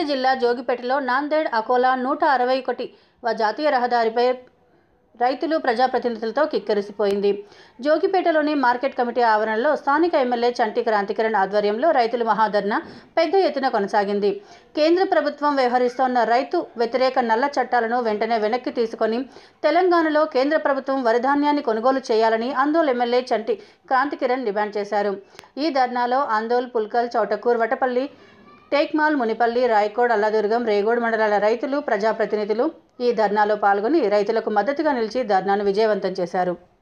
జిల్లా జోగిపేటలో నాందేడ్ అకోలా నూట అరవై ఒకటి జాతీయ రహదారిపై రైతులు ప్రజాప్రతినిధులతో కిక్కిరిసిపోయింది జోగిపేటలోని మార్కెట్ కమిటీ ఆవరణలో స్థానిక ఎమ్మెల్యే చంటి క్రాంతికిరణ్ ఆధ్వర్యంలో రైతుల మహాధర్న పెద్ద ఎత్తున కొనసాగింది కేంద్ర ప్రభుత్వం వ్యవహరిస్తోన్న రైతు వ్యతిరేక నల్ల చట్టాలను వెంటనే వెనక్కి తీసుకొని తెలంగాణలో కేంద్ర ప్రభుత్వం వరిధాన్యాన్ని కొనుగోలు చేయాలని ఆందోళ్ ఎమ్మెల్యే చంటి క్రాంతికిరణ్ డిమాండ్ చేశారు ఈ ధర్నాలో ఆందోళ్ పుల్కల్ చౌటకూర్ వటపల్లి టేక్మాల్ మునిపల్లి రాయకోడ్ అల్లదుర్గం రేగోడ్ మండలాల రైతులు ప్రజాప్రతినిధులు ఈ ధర్నాలో పాల్గొని రైతులకు మద్దతుగా నిలిచి ధర్నాను విజయవంతం చేశారు